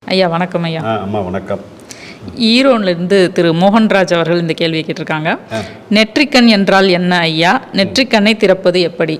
ஐயா வணக்கம் ஐயா ஆ அம்மா வணக்கம் ஈரோன்லேருந்து திரு மோகன்ராஜ் அவர்கள் இந்த கேள்வியை கேட்டிருக்காங்க நெற்றிக்கண் என்றால் என்ன ஐயா நெற்றிக்கண்ணை திறப்பது எப்படி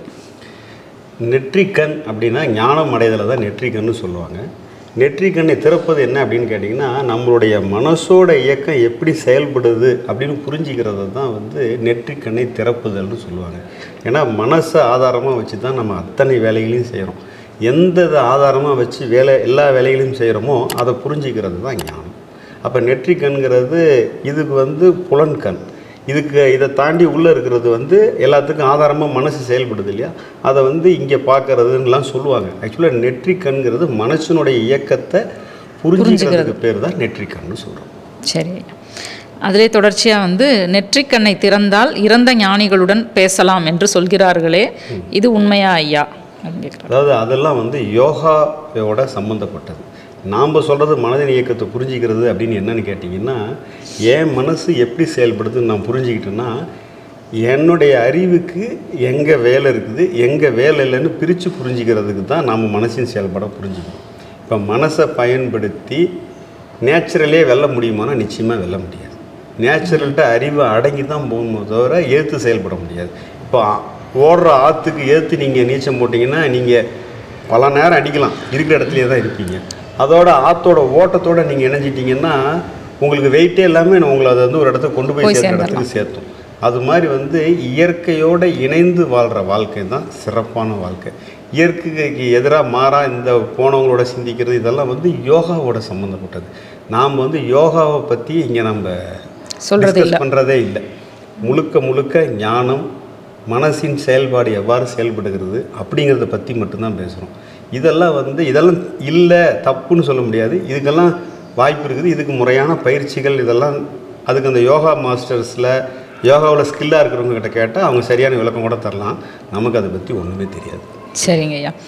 நெற்றிக்கண் அப்படின்னா ஞானம் அடைதலை தான் நெற்றிக்கண்னு சொல்லுவாங்க நெற்றிக்கண்ணை திறப்பது என்ன அப்படின்னு கேட்டிங்கன்னா நம்மளுடைய மனசோட இயக்கம் எப்படி செயல்படுது அப்படின்னு புரிஞ்சுக்கிறது தான் வந்து நெற்றிக்கண்ணை திறப்புதல்னு சொல்லுவாங்க ஏன்னா மனசை ஆதாரமாக வச்சு தான் நம்ம அத்தனை வேலைகளையும் செய்கிறோம் எந்த இதை ஆதாரமாக வச்சு வேலை எல்லா வேலைகளையும் செய்கிறோமோ அதை புரிஞ்சுக்கிறது தான் ஞானம் அப்போ நெற்றிக்கண்கிறது இதுக்கு வந்து புலன்கண் இதுக்கு இதை தாண்டி உள்ளே இருக்கிறது வந்து எல்லாத்துக்கும் ஆதாரமாக மனசு செயல்படுது இல்லையா அதை வந்து இங்கே பார்க்கறதுன்னெலாம் சொல்லுவாங்க ஆக்சுவலாக நெற்றிக்கண்கிறது மனசனுடைய இயக்கத்தை புரிஞ்சுக்கிறதுக்கு பேர் தான் நெற்றிக்கண்னு சொல்கிறோம் சரி ஐயா அதிலே தொடர்ச்சியாக வந்து நெற்றிக்கண்ணை திறந்தால் இறந்த ஞானிகளுடன் பேசலாம் என்று சொல்கிறார்களே இது உண்மையா ஐயா அப்படின்னு கேட்குறாரு அதாவது அதெல்லாம் வந்து யோகாவோட சம்மந்தப்பட்டது நாம் சொல்கிறது மனதின் இயக்கத்தை புரிஞ்சிக்கிறது அப்படின்னு என்னன்னு கேட்டிங்கன்னா என் மனசு எப்படி செயல்படுதுன்னு நான் புரிஞ்சுக்கிட்டேன்னா என்னுடைய அறிவுக்கு எங்கே வேலை இருக்குது எங்கே வேலை இல்லைன்னு பிரித்து புரிஞ்சுக்கிறதுக்கு தான் நாம் மனசின் செயல்பாடை புரிஞ்சுக்கணும் இப்போ மனசை பயன்படுத்தி நேச்சுரலே வெல்ல முடியுமானா நிச்சயமாக வெல்ல முடியாது நேச்சுரல்கிட்ட அறிவு அடங்கி தான் போகணுமோ தவிர ஏற்று செயல்பட முடியாது இப்போ ஓடுற ஆற்றுக்கு ஏற்று நீங்கள் நீச்சல் போட்டிங்கன்னா நீங்கள் பல நேரம் அடிக்கலாம் இருக்கிற இடத்துலையே தான் இருப்பீங்க அதோட ஆற்றோட ஓட்டத்தோட நீங்கள் இணைஞ்சிட்டிங்கன்னா உங்களுக்கு வெயிட்டே இல்லாமல் உங்களை அதை வந்து ஒரு இடத்துக்கு கொண்டு போய் போய் சேர்க்கிற இடத்துக்கு சேர்த்தும் அது மாதிரி வந்து இயற்கையோட இணைந்து வாழ்கிற வாழ்க்கை தான் சிறப்பான வாழ்க்கை இயற்கைக்கு எதிராக மாறா இந்த போனவங்களோட சிந்திக்கிறது இதெல்லாம் வந்து யோகாவோட சம்மந்தப்பட்டது நாம் வந்து யோகாவை பற்றி இங்கே நம்ம சொல்றது டிஸ்கஸ் பண்ணுறதே இல்லை முழுக்க முழுக்க ஞானம் மனசின் செயல்பாடு எவ்வாறு செயல்படுகிறது அப்படிங்கிறத பற்றி மட்டும்தான் பேசுகிறோம் இதெல்லாம் வந்து இதெல்லாம் இல்லை தப்புன்னு சொல்ல முடியாது இதுக்கெல்லாம் வாய்ப்பு இருக்குது இதுக்கு முறையான பயிற்சிகள் இதெல்லாம் அதுக்கு அந்த யோகா மாஸ்டர்ஸில் யோகாவில் ஸ்கில்லாக இருக்கிறவங்க கிட்ட கேட்டால் அவங்க சரியான விளக்கம் கூட தரலாம் நமக்கு அதை பற்றி ஒன்றுமே தெரியாது சரிங்க ஐயா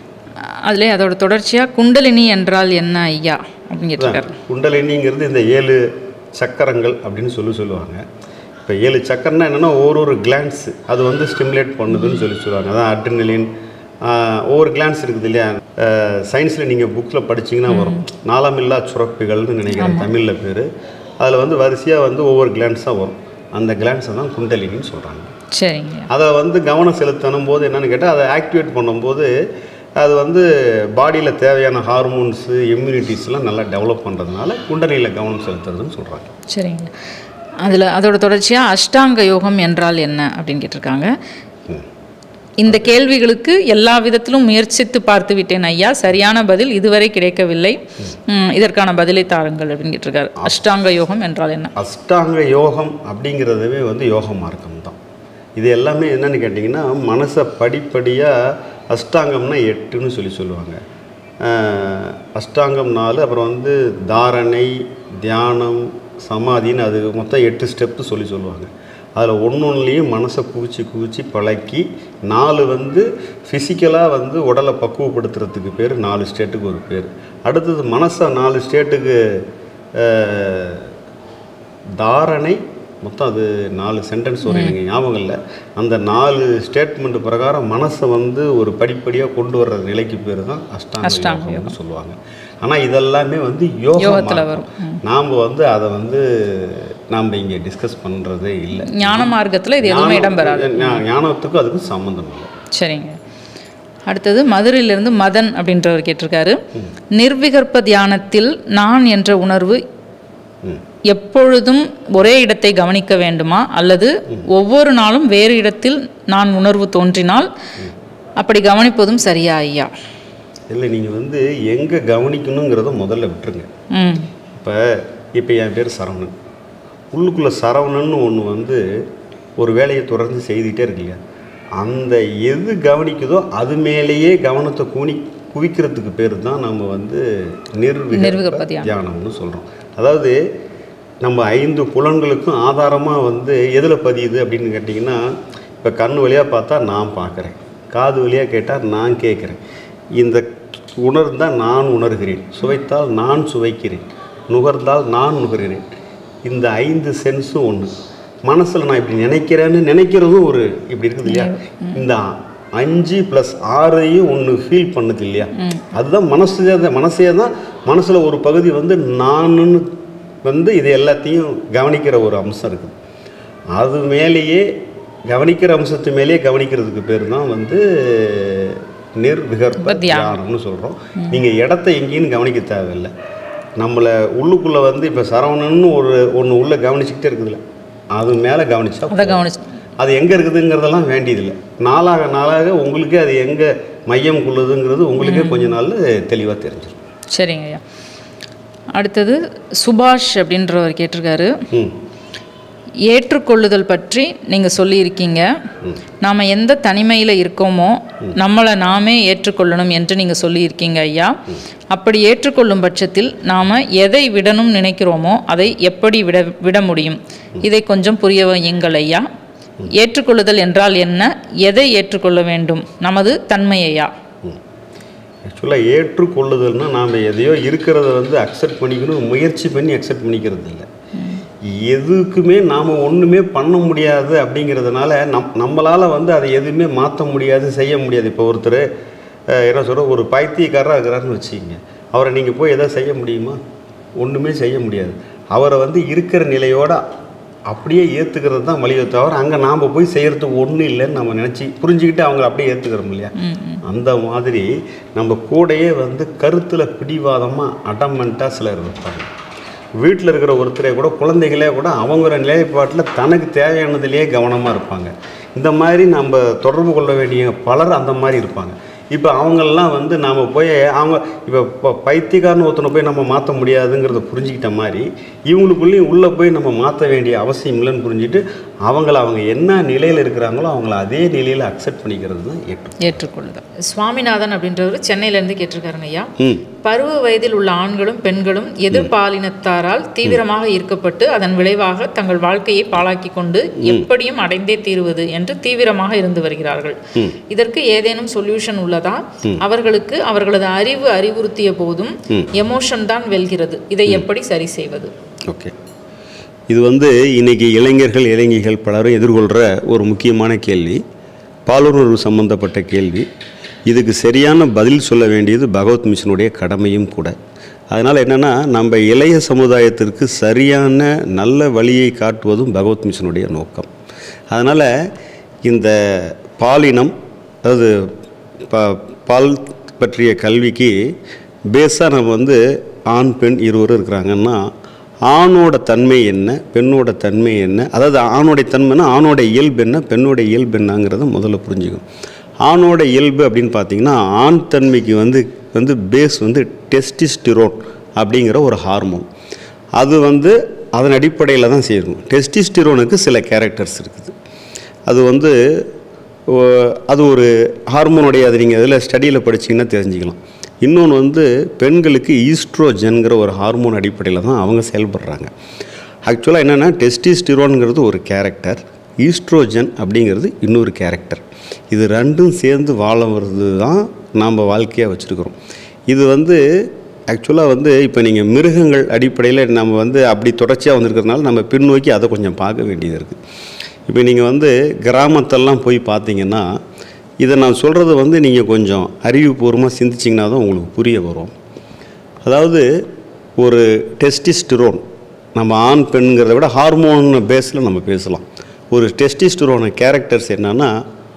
அதிலே அதோட தொடர்ச்சியாக குண்டலினி என்றால் என்ன ஐயா அப்படின்னு கேட்டிருக்காரு குண்டலினிங்கிறது இந்த ஏழு சக்கரங்கள் அப்படின்னு சொல்லி சொல்லுவாங்க இப்போ ஏழு சக்கரம்னா என்னென்னா ஒரு ஒரு கிளான்ஸ் அது வந்து ஸ்டிமுலேட் பண்ணுதுன்னு சொல்லி சொல்லுவாங்க அதான் அட்ரினலின் ஒவ்வொரு கிளான்ஸ் இருக்குது இல்லையா சயின்ஸில் நீங்கள் புக்கில் படிச்சீங்கன்னா வரும் நாளமில்லா சுரப்பிகள்னு நினைக்கிறேன் தமிழில் பேர் அதில் வந்து வரிசையாக வந்து ஒவ்வொரு கிளான்ஸாக வரும் அந்த கிளான்ஸை தான் குண்டலினின்னு சொல்கிறாங்க சரிங்க ஐயா அதை வந்து கவனம் செலுத்தணும் போது என்னன்னு கேட்டால் அதை ஆக்டிவேட் பண்ணும்போது அது வந்து பாடியில் தேவையான ஹார்மோன்ஸு இம்யூனிட்டிஸ்லாம் நல்லா டெவலப் பண்ணுறதுனால குண்டலியில் கவனம் செலுத்துறதுன்னு சொல்கிறாங்க சரிங்க அதில் அதோட தொடர்ச்சியாக அஷ்டாங்க யோகம் என்றால் என்ன அப்படின்னு கேட்டிருக்காங்க இந்த கேள்விகளுக்கு எல்லா விதத்திலும் முயற்சித்து பார்த்து விட்டேன் ஐயா சரியான பதில் இதுவரை கிடைக்கவில்லை ம், இதற்கான பதிலை தாருங்கள் அப்படின்னு கேட்டிருக்காரு அஷ்டாங்க யோகம் என்றால் என்ன அஷ்டாங்க யோகம் அப்படிங்கிறதுவே வந்து யோக மார்க்கம் தான் இது எல்லாமே என்னன்னு கேட்டிங்கன்னா மனசை படிப்படியாக அஷ்டாங்கம்னா எட்டுன்னு சொல்லி சொல்லுவாங்க ஆஹ், அஷ்டாங்கம் நாலு அப்புறம் வந்து தாரணை தியானம் சமாதின்னு அது மொத்தம் எட்டு ஸ்டெப்பு சொல்லி சொல்லுவாங்க அதில் ஒன்று ஒன்றுலேயும் மனசை குவிச்சு குவிச்சு பழக்கி நாலு வந்து ஃபிசிக்கலாக வந்து உடலை பக்குவப்படுத்துறதுக்கு பேர் நாலு ஸ்டேட்டுக்கு ஒரு பேர் அடுத்தது மனசை நாலு ஸ்டேட்டுக்கு ஆஹ், தாரணை மொத்தம் அது நாலு சென்டென்ஸ் வரும் எனக்கு ஞாபகம் இல்லை அந்த நாலு ஸ்டேட்மெண்ட் பிரகாரம் மனசை வந்து ஒரு படிப்படியாக கொண்டு வர்ற நிலைக்கு பேர் தான் அஷ்டாங்க அஷ்டாங்க யோகம்னு சொல்லுவாங்க ஆனால் இதெல்லாமே வந்து யோக யோகத்துல மார்க்கம். நாம் வந்து அதை வந்து நாம் இங்கே டிஸ்கஸ் பண்ணுறதே இல்லை ஞான மார்க்கத்தில் இது எதுவுமே இடம்பெறாது ஞா- ஞானத்துக்கும் அதுக்கும் சம்மந்தம் இல்லை சரிங்க அடுத்தது மதுரையிலிருந்து மதன் அப்படின்றவர் கேட்டிருக்காரு நிர்விகற்ப தியானத்தில் நான் என்ற உணர்வு ம். எப்பொழுதும் ஒரே இடத்தை கவனிக்க வேண்டுமா அல்லது ஒவ்வொரு நாளும் வேறு இடத்தில் நான் உணர்வு தோன்றினால் அப்படி கவனிப்பதும் சரியா ஐயா இல்லை நீங்கள் வந்து எங்கே கவனிக்கணுங்கிறத முதல்ல விட்டுருங்க ம் இப்போ இப்போ என் பேர் சரவணன் உள்ளுக்குள்ளே சரவணன்னு ஒன்று வந்து ஒரு வேலையை தொடர்ந்து செய்துக்கிட்டே இருக்கு இல்லையா அந்த எது கவனிக்குதோ அது மேலேயே கவனத்தை குனி குவிக்கிறதுக்கு பேர் தான் நம்ம வந்து நிர்விகற்ப நிர்விகற்ப தியானம். தியானம்னு சொல்கிறோம் அதாவது நம்ம ஐந்து புலன்களுக்கும் ஆதாரமாக வந்து எதில் பதியுது அப்படின்னு கேட்டிங்கன்னா இப்போ கண் வழியாக பார்த்தா நான் பார்க்குறேன் காது வழியாக கேட்டால் நான் கேட்குறேன் இந்த உணர்ந்தால் நான் உணர்கிறேன் சுவைத்தால் நான் சுவைக்கிறேன் நுகர்ந்தால் நான் நுகர்கிறேன் இந்த ஐந்து சென்ஸும் ஒன்று மனசில் நான் இப்படி நினைக்கிறேன்னு நினைக்கிறதும் ஒரு இப்படி இருக்குது இல்லையா இந்த அஞ்சு ப்ளஸ் ஆறையும் ஒன்று ஃபீல் பண்ணுது இல்லையா அதுதான் மனசு மனசே தான் மனசில் ஒரு பகுதி வந்து நானுன்னு வந்து இது எல்லாத்தையும் கவனிக்கிற ஒரு அம்சம் இருக்குது அது மேலேயே கவனிக்கிற அம்சத்து மேலேயே கவனிக்கிறதுக்கு பேர் தான் வந்து நிர்விகற்ப தியானம்னு சொல்கிறோம் நீங்கள் இடத்த எங்கேயும் கவனிக்க தேவையில்லை நம்மளை உள்ளுக்குள்ளே வந்து இப்போ சரவணன்னு ஒரு ஒன்று உள்ளே கவனிச்சுக்கிட்டே இருக்குதுல்ல அது மேலே கவனிச்சா அதை கவனிச்சு அது எங்கே இருக்குதுங்கிறதெல்லாம் வேண்டியதில்லை நாளாக நாளாக உங்களுக்கே அது எங்கே மையம் கொள்ளுதுங்கிறது உங்களுக்கே கொஞ்ச நாளில் தெளிவாக தெரிஞ்சிடும் சரிங்க ஐயா அடுத்தது சுபாஷ் அப்படின்றவர் கேட்டிருக்காரு ம் ஏற்றுக்கொள்ளுதல் பற்றி நீங்கள் சொல்லியிருக்கீங்க நாம் எந்த தனிமையில் இருக்கோமோ நம்மளை நாமே ஏற்றுக்கொள்ளணும் என்று நீங்கள் சொல்லியிருக்கீங்க ஐயா அப்படி ஏற்றுக்கொள்ளும் பட்சத்தில் நாம் எதை விடணும் நினைக்கிறோமோ அதை எப்படி விட விட முடியும் இதை கொஞ்சம் புரிய வையுங்கள் ஐயா ஏற்றுக்கொள்ளுதல் என்றால் என்ன எதை ஏற்றுக்கொள்ள வேண்டும் நமது தன்மையையா ஆக்சுவலாக ஏற்றுக்கொள்ளுதல்னா நாம் எதையோ இருக்கிறத வந்து அக்செப்ட் பண்ணிக்கணும் முயற்சி பண்ணி அக்செப்ட் பண்ணிக்கிறது இல்லை எதுக்குமே நாம் ஒன்றுமே பண்ண முடியாது அப்படிங்கிறதுனால நம் நம்மளால் வந்து அதை எதுவுமே மாற்ற முடியாது செய்ய முடியாது இப்போ ஒருத்தர் அஹ், என்ன சொல்கிற ஒரு பைத்தியக்காரராக இருக்கிறாருன்னு வச்சுக்கிங்க அவரை நீங்கள் போய் எதாவது செய்ய முடியுமா ஒன்றுமே செய்ய முடியாது அவரை வந்து இருக்கிற நிலையோட அப்படியே ஏற்றுக்கிறது தான் வழியை தவிர அங்கே நாம் போய் செய்கிறதுக்கு ஒன்றும் இல்லைன்னு நம்ம நினச்சி புரிஞ்சுக்கிட்டு அவங்க அப்படியே ஏற்றுக்கிறோம் இல்லையா அந்த மாதிரி நம்ம கூடயே வந்து கருத்தில் பிடிவாதமாக அடமெண்ட்டாக சிலர் இருப்பாங்க வீட்டில் இருக்கிற ஒருத்தரே கூட குழந்தைகளே கூட அவங்களோட நிலைப்பாட்டில் தனக்கு தேவையானதுலேயே கவனமாக இருப்பாங்க இந்த மாதிரி நம்ம தொடர்பு கொள்ள வேண்டிய பலர் அந்த மாதிரி இருப்பாங்க இப்போ அவங்கெல்லாம் வந்து நாம் போய் அவங்க இப்போ இப்போ பைத்தியக்காரன் ஒருத்தனை போய் நம்ம மாற்ற முடியாதுங்கிறத புரிஞ்சுக்கிட்ட மாதிரி இவங்களுக்குள்ளேயும் உள்ளே போய் நம்ம மாற்ற வேண்டிய அவசியம் இல்லைன்னு புரிஞ்சுட்டு அவங்கள அவங்க என்ன நிலையில் இருக்கிறாங்களோ அவங்கள அதே நிலையில் அக்செப்ட் பண்ணிக்கிறது தான் ஏற்று ஏற்றுக்கொள்ளுதல் சுவாமிநாதன் அப்படின்றவர் சென்னையிலேருந்து கேட்டிருக்காருங்க ஐயா ம் பருவ வயதில் உள்ள ஆண்களும் பெண்களும் எதிர்பாலினத்தாரால் தீவிரமாக ஈர்க்கப்பட்டு அதன் விளைவாக தங்கள் வாழ்க்கையை பாழாக்கி கொண்டு எப்படியும் அடைந்தே தீருவது என்று தீவிரமாக இருந்து வருகிறார்கள் இதற்கு ஏதேனும் சொல்யூஷன் உள்ளதா அவர்களுக்கு அவர்களது அறிவு அறிவுறுத்திய போதும் எமோஷன் தான் வெல்கிறது இதை எப்படி சரி செய்வது ஓகே இது வந்து இன்னைக்கு இளைஞர்கள் இளைஞர்கள் பலரும் எதிர்கொள்கிற ஒரு முக்கியமான கேள்வி பாலுணர்வு சம்பந்தப்பட்ட கேள்வி இதுக்கு சரியான பதில் சொல்ல வேண்டியது பகவத் மிஷனுடைய கடமையும் கூட அதனால் என்னென்னா நம்ம இளைய சமுதாயத்திற்கு சரியான நல்ல வழியை காட்டுவதும் பகவத் மிஷனுடைய நோக்கம் அதனால் இந்த பாலினம் அதாவது ப பால் பற்றிய கல்விக்கு பேஸாக நம்ம வந்து ஆண் பெண் இருவரும் இருக்கிறாங்கன்னா ஆணோட தன்மை என்ன பெண்ணோட தன்மை என்ன அதாவது ஆணோடைய தன்மைனா ஆணோட இயல்பு என்ன பெண்ணோட இயல்பு என்னங்கிறத முதல்ல புரிஞ்சுக்கணும் ஆணோட இயல்பு அப்படின்னு பார்த்தீங்கன்னா ஆண் தன்மைக்கு வந்து வந்து பேஸ் வந்து டெஸ்டிஸ்டிரோன் அப்படிங்கிற ஒரு ஹார்மோன் அது வந்து அதன் அடிப்படையில் தான் செய்யணும் டெஸ்டிஸ்டிரோனுக்கு சில கேரக்டர்ஸ் இருக்குது அது வந்து ஓ- அது ஒரு ஹார்மோனுடைய அது நீங்கள் இதில் ஸ்டடியில் படிச்சீங்கன்னா தெரிஞ்சுக்கலாம் இன்னொன்று வந்து பெண்களுக்கு ஈஸ்ட்ரோஜன்கிற ஒரு ஹார்மோன் அடிப்படையில் தான் அவங்க செயல்படுறாங்க ஆக்சுவலாக என்னென்னா டெஸ்டிஸ்டிரோனுங்கிறது ஒரு கேரக்டர் ஈஸ்ட்ரோஜன் அப்படிங்கிறது இன்னொரு கேரக்டர் இது ரெண்டும் சேர்ந்து வாழ வருது தான் நாம் வாழ்க்கையாக வச்சுருக்கிறோம் இது வந்து ஆக்சுவலாக வந்து இப்போ நீங்கள் மிருகங்கள் அடிப்படையில் நம்ம வந்து அப்படி தொடர்ச்சியாக வந்திருக்கிறதுனால நம்ம பின்னோக்கி அதை கொஞ்சம் பார்க்க வேண்டியது இருக்குது இப்போ நீங்கள் வந்து கிராமத்தெல்லாம் போய் பார்த்தீங்கன்னா இதை நான் சொல்கிறது வந்து நீங்கள் கொஞ்சம் அறிவுபூர்வமாக சிந்திச்சிங்கன்னா தான் உங்களுக்கு புரிய வரும் அதாவது ஒரு டெஸ்டிஸ்டிரோன் நம்ம ஆண் பெண்கிறத விட ஹார்மோன் பேஸில் நம்ம பேசலாம் ஒரு டெஸ்டிஸ்டிரோன கேரக்டர்ஸ் என்னன்னா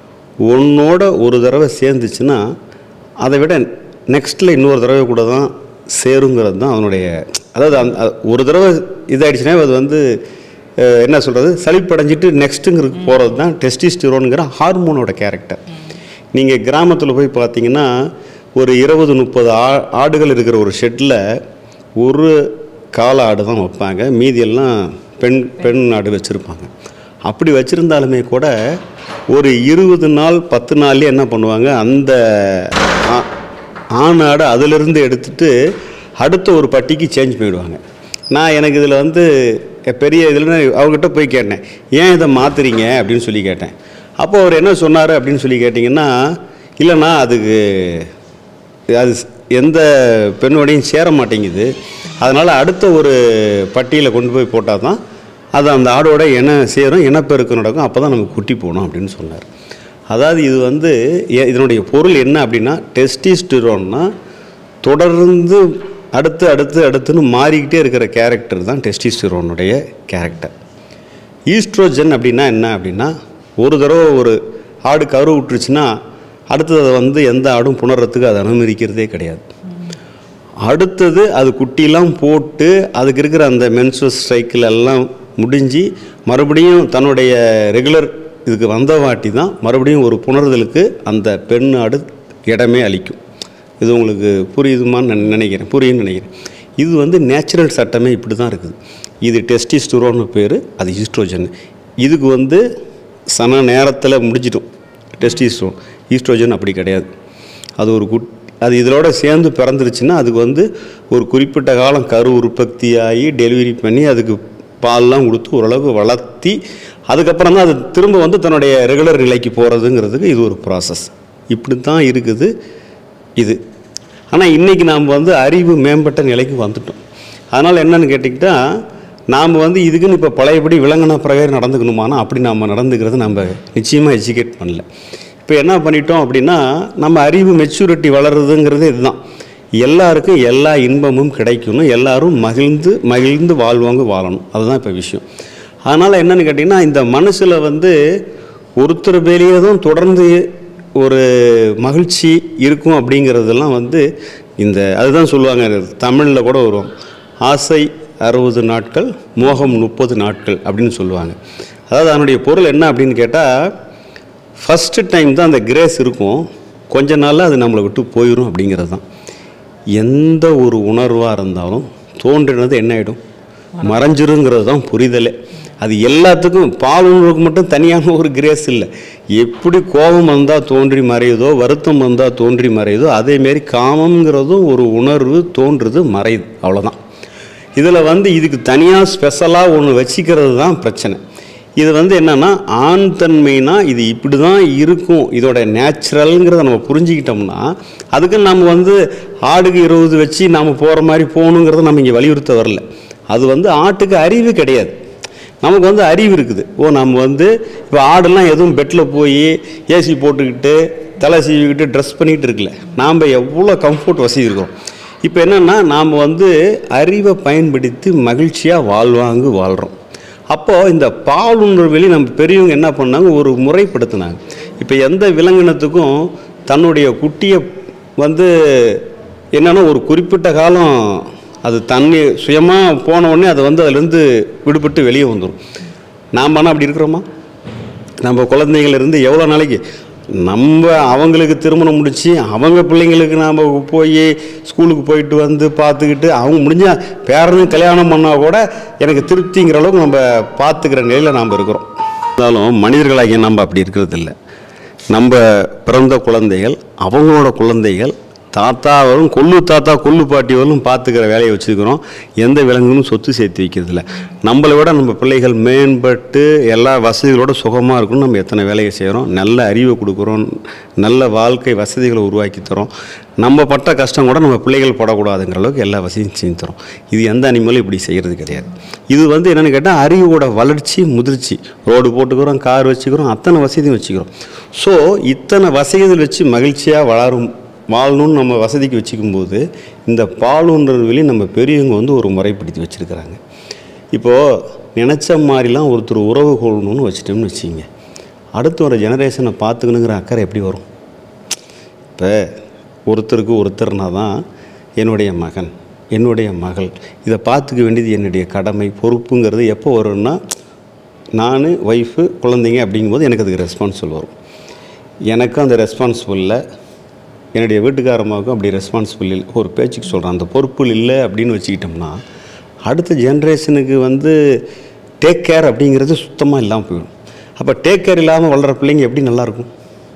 உன்னோட ஒரு தடவை சேர்ந்துச்சுன்னா அதை விட நெக்ஸ்ட்டில் இன்னொரு தடவை கூட தான் சேருங்கிறது தான் அதனுடைய அதாவது அந்த அது ஒரு தடவை இதாகிடுச்சுன்னா அது வந்து அஹ், என்ன சொல்கிறது சளிப்படைஞ்சிட்டு நெக்ஸ்ட்டுங்கிறது போகிறது தான் டெஸ்டிஸ்டிரோனுங்கிற ஹார்மோனோட கேரக்டர் நீங்கள் கிராமத்தில் போய் பார்த்தீங்கன்னா ஒரு இருபது முப்பது ஆ ஆடுகள் இருக்கிற ஒரு ஷெட்டில் ஒரு கால ஆடு தான் வைப்பாங்க மீதி எல்லாம் பெண் பெண் ஆடு வச்சுருப்பாங்க அப்படி வச்சுருந்தாலுமே கூட ஒரு இருபது நாள் பத்து நாள்லேயே என்ன பண்ணுவாங்க அந்த ஆ- ஆண் ஆடை அதிலிருந்து எடுத்துட்டு அடுத்த ஒரு பட்டிக்கு சேஞ்ச் பண்ணிடுவாங்க நான் எனக்கு இதில் வந்து பெரிய இதில் அவங்ககிட்ட போய் கேட்டேன் ஏன் இதை மாற்றுறீங்க அப்படின்னு சொல்லி கேட்டேன் அப்போ அவர் என்ன சொன்னார் அப்படின்னு சொல்லி கேட்டிங்கன்னா இல்லைண்ணா அதுக்கு அது எந்த பெண்ணோடையும் சேர மாட்டேங்குது அதனால் அடுத்த ஒரு பட்டியலை கொண்டு போய் போட்டால் தான் அது அந்த ஆடோட இன சேரும் இனப்பெருக்கம் நடக்கும் அப்போ தான் நமக்கு குட்டி போகணும் அப்படின்னு சொன்னார் அதாவது இது வந்து எ- இதனுடைய பொருள் என்ன அப்படின்னா டெஸ்டிஸ்டிரோன்னா தொடர்ந்து அடுத்து அடுத்து அடுத்துன்னு மாறிக்கிட்டே இருக்கிற கேரக்டர் தான் டெஸ்டிஸ்டிரோனுடைய கேரக்டர் ஈஸ்ட்ரோஜன் அப்படின்னா என்ன அப்படின்னா ஒரு தடவை ஒரு ஆடு கரு விட்டுருச்சுன்னா அடுத்தது அதை வந்து எந்த ஆடும் புணர்றதுக்கு அதை அனுமதிக்கிறதே கிடையாது அடுத்தது அது குட்டிலாம் போட்டு அதுக்கு இருக்கிற அந்த மென்சுவஸ் சைக்கிள் எல்லாம் முடிஞ்சு மறுபடியும் தன்னுடைய ரெகுலர் இதுக்கு வந்த வாட்டி தான் மறுபடியும் ஒரு புணர்தலுக்கு அந்த பெண் ஆடு இடமே அளிக்கும் இது உங்களுக்கு புரியுதுமான்னு நான் நினைக்கிறேன் புரியும்னு நினைக்கிறேன் இது வந்து நேச்சுரல் சட்டமே இப்படி தான் இருக்குது இது டெஸ்டிஸ்டுரோன்னு பேர் அது ஈஸ்ட்ரோஜன் இதுக்கு வந்து சன நேரத்தில் முடிஞ்சிடும் டெஸ்டிஸ்ட்ரோன் ஈஸ்ட்ரோஜன் அப்படி கிடையாது அது ஒரு குட் அது இதோட சேர்ந்து பிறந்துருச்சுன்னா அதுக்கு வந்து ஒரு குறிப்பிட்ட காலம் கரு உற்பத்தி ஆகி டெலிவரி பண்ணி அதுக்கு பால்லாம் கொடுத்து ஓரளவுக்கு வளர்த்தி அதுக்கப்புறம் தான் அது திரும்ப வந்து தன்னுடைய ரெகுலர் நிலைக்கு போகிறதுங்கிறதுக்கு இது ஒரு ப்ராசஸ் இப்படி தான் இருக்குது இது ஆனால் இன்றைக்கி நாம் வந்து அறிவு மேம்பட்ட நிலைக்கு வந்துட்டோம் அதனால் என்னன்னு கேட்டிக்கிட்டா நாம் வந்து இதுக்குன்னு இப்போ பழையபடி விலங்கின பிரகாரம் நடந்துக்கணுமானா அப்படி நாம் நடந்துக்கிறது நம்ம நிச்சயமாக எஜுகேட் பண்ணல இப்போ என்ன பண்ணிட்டோம் அப்படின்னா நம்ம அறிவு மெச்சூரிட்டி வளருதுங்கிறது இதுதான் எல்லாருக்கும் எல்லா இன்பமும் கிடைக்கணும் எல்லாரும் மகிழ்ந்து மகிழ்ந்து வாழ்வாங்க வாழணும் அதுதான் இப்போ விஷயம் அதனால் என்னன்னு கேட்டிங்கன்னா இந்த மனசில் வந்து ஒருத்தர் பேரையே தான் தொடர்ந்து ஒரு மகிழ்ச்சி இருக்கும் அப்படிங்கிறதெல்லாம் வந்து இந்த அதுதான் சொல்லுவாங்க தமிழில் கூட வரும் ஆசை அறுபது நாட்கள் மோகம் முப்பது நாட்கள் அப்படின்னு சொல்லுவாங்க அதாவது அதனுடைய பொருள் என்ன அப்படின்னு கேட்டால் ஃபஸ்ட்டு டைம் தான் அந்த கிரேஸ் இருக்கும் கொஞ்ச நாளில் அது நம்மளை விட்டு போயிடும் அப்படிங்கிறது தான் எந்த ஒரு உணர்வாக இருந்தாலும் தோன்றினது என்ன ஆகிடும் மறைஞ்சிருங்கிறது தான் புரிதலே அது எல்லாத்துக்கும் பால் உணர்வுக்கு மட்டும் தனியான ஒரு கிரேஸ் இல்லை எப்படி கோபம் வந்தால் தோன்றி மறையுதோ வருத்தம் வந்தால் தோன்றி மறையுதோ அதேமாரி காமங்கிறதும் ஒரு உணர்வு தோன்றுது மறையுது அவ்வளோதான் இதில் வந்து இதுக்கு தனியாக ஸ்பெஷலாக ஒன்று வச்சுக்கிறது தான் பிரச்சனை இது வந்து என்னென்னா ஆண் தன்மைனா இது இப்படி தான் இருக்கும் இதோட நேச்சுரல்ங்கிறத நம்ம புரிஞ்சுக்கிட்டோம்னா அதுக்கு நம்ம வந்து ஆடுக்கு இருபது வச்சு நாம் போகிற மாதிரி போகணுங்கிறத நம்ம இங்கே வலியுறுத்த வரல அது வந்து ஆட்டுக்கு அறிவு கிடையாது நமக்கு வந்து அறிவு இருக்குது ஓ நம்ம வந்து இப்போ ஆடெல்லாம் எதுவும் பெட்டில் போய் ஏசி போட்டுக்கிட்டு தலை சீவிக்கிட்டு ட்ரெஸ் பண்ணிக்கிட்டு இருக்குல்ல நாம் எவ்வளோ கம்ஃபர்ட் வசதி இருக்கோம் இப்போ என்னென்னா நாம் வந்து அறிவை பயன்படுத்தி மகிழ்ச்சியாக வாழ்வாங்கு வாழ்கிறோம் அப்போது இந்த பாலுணர்வெளி நம்ம பெரியவங்க என்ன பண்ணாங்க ஒரு முறைப்படுத்தினாங்க இப்போ எந்த விலங்கினத்துக்கும் தன்னுடைய குட்டியை வந்து என்னன்னா ஒரு குறிப்பிட்ட காலம் அது தண்ணி சுயமாக போன உடனே அது வந்து அதுலேருந்து விடுபட்டு வெளியே வந்துடும் நாம் ஆனால் அப்படி இருக்கிறோமா நம்ம குழந்தைகள் இருந்து எவ்வளோ நாளைக்கு நம்ம அவங்களுக்கு திருமணம் முடித்து அவங்க பிள்ளைங்களுக்கு நாம் போய் ஸ்கூலுக்கு போயிட்டு வந்து பார்த்துக்கிட்டு அவங்க முடிஞ்சால் பேரனும் கல்யாணம் பண்ணால் கூட எனக்கு திருப்திங்கிற அளவுக்கு நம்ம பார்த்துக்கிற நிலையில் நாம் இருக்கிறோம் இருந்தாலும் மனிதர்களாகிய நம்ம அப்படி இருக்கிறது இல்லை நம்ம பிறந்த குழந்தைகள் அவங்களோட குழந்தைகள் தாத்தாவரும் கொள்ளு தாத்தா கொள்ளு பாட்டி வரலும் பார்த்துக்கிற வேலையை வச்சுருக்கிறோம் எந்த விலங்குகளும் சொத்து சேர்த்து வைக்கிறதில்ல நம்மளை விட நம்ம பிள்ளைகள் மேம்பட்டு எல்லா வசதிகளோட சுகமாக இருக்கணும் நம்ம எத்தனை வேலையை செய்கிறோம் நல்ல அறிவை கொடுக்குறோம் நல்ல வாழ்க்கை வசதிகளை உருவாக்கி தரோம் நம்ம பட்ட கஷ்டம் கூட நம்ம பிள்ளைகள் படக்கூடாதுங்கிற அளவுக்கு எல்லா வசதியும் செஞ்சு தரோம் இது எந்த அனிமலும் இப்படி செய்கிறது கிடையாது இது வந்து என்னென்னு கேட்டால் அறிவோட வளர்ச்சி முதிர்ச்சி ரோடு போட்டுக்கிறோம் கார் வச்சுக்கிறோம் அத்தனை வசதியும் வச்சுக்கிறோம் ஸோ இத்தனை வசதிகள் வச்சு மகிழ்ச்சியாக வளரும் வாழணும்னு நம்ம வசதிக்கு வச்சுக்கும்போது இந்த பாலுணர்வுலையும் நம்ம பெரியவங்க வந்து ஒரு முறைப்படுத்தி வச்சுருக்கிறாங்க இப்போது நினச்ச மாதிரிலாம் ஒருத்தர் உறவு கொள்ளணும்னு வச்சுட்டோம்னு வச்சுங்க அடுத்து வர ஜெனரேஷனை பார்த்துக்கணுங்கிற அக்கறை எப்படி வரும் இப்போ ஒருத்தருக்கு ஒருத்தர்னா தான் என்னுடைய மகன் என்னுடைய மகள் இதை பார்த்துக்க வேண்டியது என்னுடைய கடமை பொறுப்புங்கிறது எப்போ வரும்னா நான் ஒய்ஃபு குழந்தைங்க அப்படிங்கும்போது எனக்கு அதுக்கு ரெஸ்பான்சிபிள் வரும் எனக்கும் அந்த ரெஸ்பான்சிபிள் இல்லை என்னுடைய வீட்டுக்காரமாவுக்கும் அப்படி ரெஸ்பான்சிபிள் இல்லை ஒரு பேச்சுக்கு சொல்கிறேன் அந்த பொறுப்பு இல்லை அப்படின்னு வச்சுக்கிட்டோம்னா அடுத்த ஜென்ரேஷனுக்கு வந்து டேக் கேர் அப்படிங்கிறது சுத்தமாக இல்லாமல் போயிடும் அப்போ டேக் கேர் இல்லாமல் வளர்கிற பிள்ளைங்க எப்படி நல்லாயிருக்கும்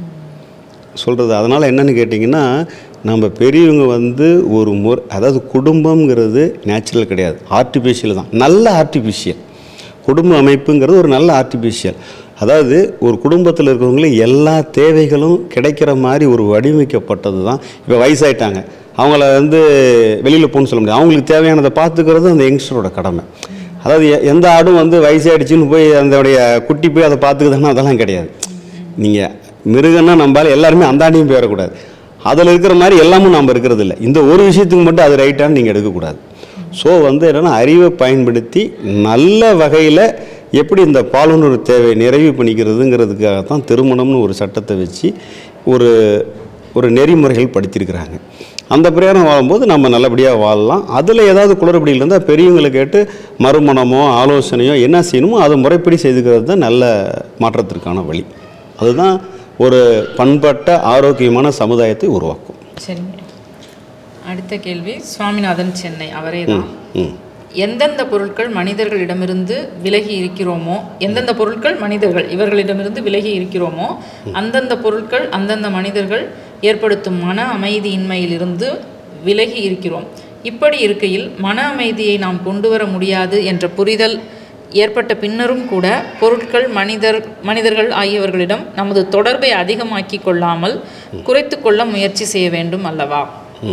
சொல்கிறது அதனால் என்னன்னு கேட்டிங்கன்னா நம்ம பெரியவங்க வந்து ஒரு முறை அதாவது குடும்பங்கிறது நேச்சுரல் கிடையாது ஆர்டிஃபிஷியல் தான் நல்ல ஆர்டிஃபிஷியல் குடும்ப அமைப்புங்கிறது ஒரு நல்ல ஆர்டிஃபிஷியல் அதாவது ஒரு குடும்பத்தில் இருக்கிறவங்களுக்கு எல்லா தேவைகளும் கிடைக்கிற மாதிரி ஒரு வடிவமைக்கப்பட்டது தான் இப்போ வயசாயிட்டாங்க அவங்கள வந்து வெளியில் போகணும்னு சொல்ல முடியாது அவங்களுக்கு தேவையானதை பார்த்துக்கிறது அந்த யங்ஸ்டரோட கடமை அதாவது எ- எந்த ஆடும் வந்து வயசாயிடுச்சுன்னு போய் அதனுடைய குட்டி போய் அதை பார்த்துக்குதுன்னா அதெல்லாம் கிடையாது நீங்கள் மிருகன்னா நம்பால எல்லாருமே அந்தாண்டியும் போயிடக்கூடாது அதில் இருக்கிற மாதிரி எல்லாமும் நம்ம இருக்கிறது இல்லை இந்த ஒரு விஷயத்துக்கு மட்டும் அது ரைட்டான்னு நீங்கள் எடுக்கக்கூடாது ஸோ வந்து என்னென்னா அறிவை பயன்படுத்தி நல்ல வகையில் எப்படி இந்த பாலுணர்வு தேவை நிறைவு பண்ணிக்கிறதுங்கிறதுக்காக தான் திருமணம்னு ஒரு சட்டத்தை வச்சு ஒரு ஒரு நெறிமுறைகள் படுத்தியிருக்கிறாங்க அந்த பிரகாரம் வாழும்போது நம்ம நல்லபடியாக வாழலாம் அதில் ஏதாவது குளறுபடிகள் இருந்தால் பெரியவங்களை கேட்டு மறுமணமோ ஆலோசனையோ என்ன செய்யணுமோ அதை முறைப்படி செய்துக்கிறது தான் நல்ல மாற்றத்திற்கான வழி அதுதான் ஒரு பண்பட்ட ஆரோக்கியமான சமுதாயத்தை உருவாக்கும் சரிங்க அடுத்த கேள்வி சுவாமிநாதன் சென்னை அவரே தான் ம் எந்தெந்த பொருட்கள் மனிதர்களிடமிருந்து விலகி இருக்கிறோமோ எந்தெந்த பொருட்கள் மனிதர்கள் இவர்களிடமிருந்து விலகி இருக்கிறோமோ அந்தந்த பொருட்கள் அந்தந்த மனிதர்கள் ஏற்படுத்தும் மன அமைதியின்மையிலிருந்து விலகி இருக்கிறோம் இப்படி இருக்கையில் மன அமைதியை நாம் கொண்டு வர முடியாது என்ற புரிதல் ஏற்பட்ட பின்னரும் கூட பொருட்கள் மனிதர் மனிதர்கள் ஆகியவர்களிடம் நமது தொடர்பை அதிகமாக்கி கொள்ளாமல் குறைத்து கொள்ள முயற்சி செய்ய வேண்டும் அல்லவா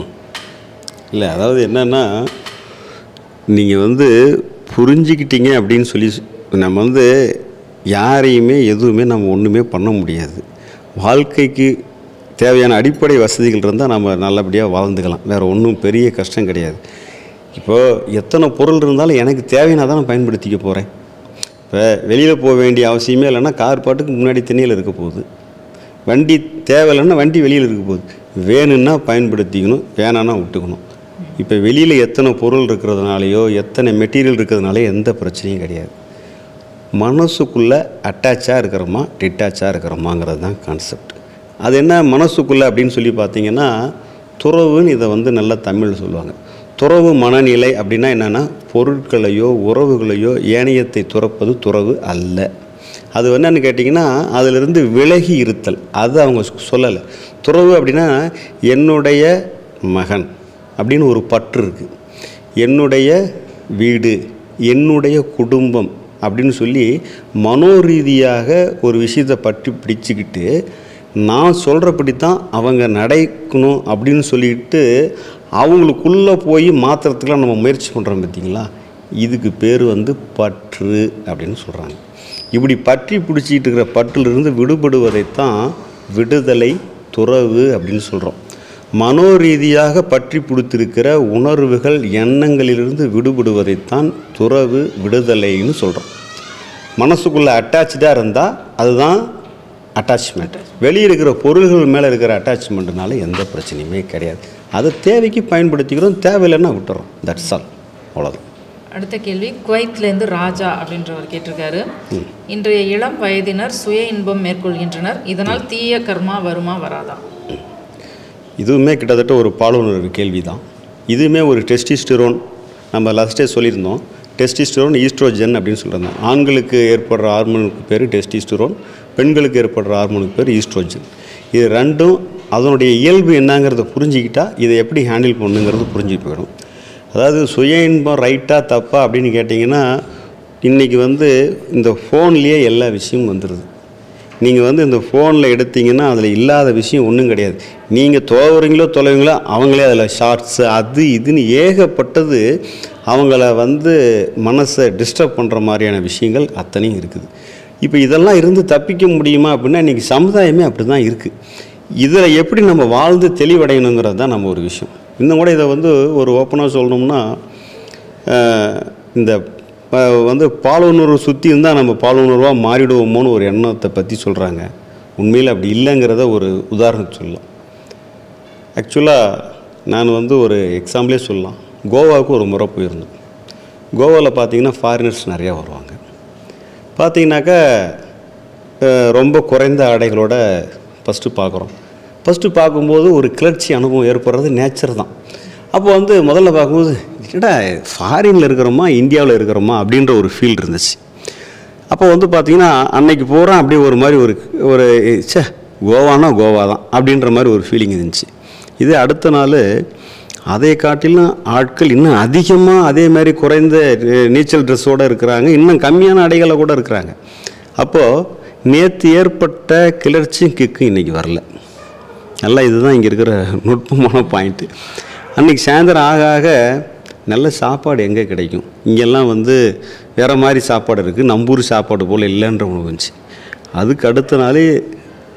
இல்லை அதாவது என்னென்னா நீங்கள் வந்து புரிஞ்சுக்கிட்டீங்க அப்படின்னு சொல்லி நம்ம வந்து யாரையுமே எதுவுமே நம்ம ஒன்றுமே பண்ண முடியாது வாழ்க்கைக்கு தேவையான அடிப்படை வசதிகள் இருந்தால் நம்ம நல்லபடியாக வாழ்ந்துக்கலாம் வேறு ஒன்றும் பெரிய கஷ்டம் கிடையாது இப்போது எத்தனை பொருள் இருந்தாலும் எனக்கு தேவையான தான் நான் பயன்படுத்திக்க போகிறேன் இப்போ வெளியில் போக வேண்டிய அவசியமே இல்லைன்னா கார் பாட்டுக்கு முன்னாடி தண்ணியில் இருக்க போகுது வண்டி தேவையில்லைன்னா வண்டி வெளியில் இருக்க போகுது வேணும்னா பயன்படுத்திக்கணும் வேணான்னா விட்டுக்கணும் இப்போ வெளியில் எத்தனை பொருள் இருக்கிறதுனாலையோ எத்தனை மெட்டீரியல் இருக்கிறதுனால எந்த பிரச்சனையும் கிடையாது மனசுக்குள்ளே அட்டாச்சாக இருக்கிறோமா டிட்டாச்சாக இருக்கிறோமாங்கிறது தான் கான்செப்ட் அது என்ன மனசுக்குள்ளே அப்படின்னு சொல்லி பார்த்தீங்கன்னா துறவுன்னு இதை வந்து நல்லா தமிழில் சொல்லுவாங்க துறவு மனநிலை அப்படின்னா என்னென்னா பொருட்களையோ உறவுகளையோ ஏனையத்தை துறப்பது துறவு அல்ல அது என்னன்னு கேட்டிங்கன்னா அதிலிருந்து விலகி இருத்தல் அது அவங்க சொல்லலை துறவு அப்படின்னா என்னுடைய மகன் அப்படின்னு ஒரு பற்று இருக்குது என்னுடைய வீடு என்னுடைய குடும்பம் அப்படின்னு சொல்லி மனோரீதியாக ஒரு விஷயத்தை பற்றி பிடிச்சிக்கிட்டு நான் சொல்கிறபடி தான் அவங்க நடக்கணும் அப்படின்னு சொல்லிட்டு அவங்களுக்குள்ளே போய் மாற்றுறதுக்குலாம் நம்ம முயற்சி பண்ணுறோம் பார்த்தீங்களா இதுக்கு பேர் வந்து பற்று அப்படின்னு சொல்கிறாங்க இப்படி பற்றி பிடிச்சிக்கிட்டு இருக்கிற பற்றிலிருந்து விடுபடுவதைத்தான் விடுதலை துறவு அப்படின்னு சொல்கிறோம் மனோரீதியாக பற்றி பிடித்திருக்கிற உணர்வுகள் எண்ணங்களிலிருந்து விடுபடுவதைத்தான் துறவு விடுதலைன்னு சொல்கிறோம் மனசுக்குள்ளே அட்டாச்சாக இருந்தால் அதுதான் அட்டாச்மெண்ட் வெளியே இருக்கிற பொருள்கள் மேலே இருக்கிற அட்டாச்மெண்ட்னால எந்த பிரச்சனையுமே கிடையாது அதை தேவைக்கு பயன்படுத்திக்கிறோம் தேவையில்லைன்னா விட்டுறோம் தட்ஸ் ஆல் அவ்வளோதான் அடுத்த கேள்வி குவைத்லேருந்து ராஜா அப்படின்றவர் கேட்டிருக்காரு இன்றைய இளம் வயதினர் சுய இன்பம் மேற்கொள்கின்றனர் இதனால் தீய கர்மா வருமா வராதா இதுவுமே கிட்டத்தட்ட ஒரு பாலுணர்வு கேள்வி தான் இதுவுமே ஒரு டெஸ்டிஸ்டிரோன் நம்ம லாஸ்ட்டே சொல்லியிருந்தோம் டெஸ்டிஸ்டிரோன் ஈஸ்ட்ரோஜன் அப்படின்னு சொல்கிறோம் ஆண்களுக்கு ஏற்படுற ஹார்மோனுக்கு பேர் டெஸ்டிஸ்டிரோன் பெண்களுக்கு ஏற்படுற ஹார்மோனுக்கு பேர் ஈஸ்ட்ரோஜன் இது ரெண்டும் அதனுடைய இயல்பு என்னங்கிறத புரிஞ்சிக்கிட்டா இதை எப்படி ஹேண்டில் பண்ணுங்கிறது புரிஞ்சு போயிடும் அதாவது சுய இன்பம் ரைட்டாக தப்பா அப்படின்னு கேட்டிங்கன்னா இன்றைக்கி வந்து இந்த ஃபோன்லேயே எல்லா விஷயமும் வந்துடுது நீங்கள் வந்து இந்த ஃபோனில் எடுத்தீங்கன்னா அதில் இல்லாத விஷயம் ஒன்றும் கிடையாது நீங்கள் துவறீங்களோ தொலைவீங்களோ அவங்களே அதில் ஷார்ட்ஸு அது இதுன்னு ஏகப்பட்டது அவங்கள வந்து மனசை டிஸ்டர்ப் பண்ணுற மாதிரியான விஷயங்கள் அத்தனையும் இருக்குது இப்போ இதெல்லாம் இருந்து தப்பிக்க முடியுமா அப்படின்னா இன்றைக்கி சமுதாயமே அப்படி தான் இருக்குது இதில் எப்படி நம்ம வாழ்ந்து தெளிவடையணுங்கிறது தான் நம்ம ஒரு விஷயம் இன்னும் கூட இதை வந்து ஒரு ஓப்பனாக சொல்லணும்னா அஹ், இந்த அஹ், வந்து பாலுணர்வு சுற்றி இருந்தால் நம்ம பாலுணர்வாக மாறிடுவோமோன்னு ஒரு எண்ணத்தை பற்றி சொல்கிறாங்க உண்மையில் அப்படி இல்லைங்கிறத ஒரு உதாரணம் சொல்லலாம் ஆக்சுவலாக நான் வந்து ஒரு எக்ஸாம்பிளே சொல்லலாம் கோவாவுக்கு ஒரு முறை போயிருந்தேன் கோவாவில் பார்த்தீங்கன்னா ஃபாரினர்ஸ் நிறையா வருவாங்க பார்த்தீங்கன்னாக்கா அஹ், ரொம்ப குறைந்த ஆடைகளோட ஃபஸ்ட்டு பார்க்குறோம் ஃபஸ்ட்டு பார்க்கும்போது ஒரு கிளர்ச்சி அனுபவம் ஏற்படுறது நேச்சர் தான் அப்போ வந்து முதல்ல பார்க்கும்போது என்னடா ஃபாரினில் இருக்கிறோமா இந்தியாவில் இருக்கிறோமா அப்படின்ற ஒரு ஃபீல் இருந்துச்சு அப்போ வந்து பார்த்தீங்கன்னா அன்னைக்கு பூரா அப்படியே ஒரு மாதிரி ஒரு ஒரு ச்சே கோவானா கோவா தான் அப்படின்ற மாதிரி ஒரு ஃபீலிங் இருந்துச்சு இது அடுத்த நாள் அதை காட்டிலும் ஆட்கள் இன்னும் அதிகமாக அதே மாதிரி குறைந்த அஹ், நீச்சல் ட்ரெஸ்ஸோடு இருக்கிறாங்க இன்னும் கம்மியான அடைகளை கூட இருக்கிறாங்க அப்போது நேற்று ஏற்பட்ட கிளர்ச்சியும் கிக்கும் இன்றைக்கி வரல நல்லா இதுதான் இங்கே இருக்கிற நுட்பமான பாயிண்ட்டு அன்றைக்கி சாயந்தரம் ஆக ஆக நல்ல சாப்பாடு எங்கே கிடைக்கும் இங்கெல்லாம் வந்து வேறு மாதிரி சாப்பாடு இருக்குது நம்பூர் சாப்பாடு போல் இல்லைன்ற உணவு வந்துச்சு அதுக்கு அடுத்த நாளே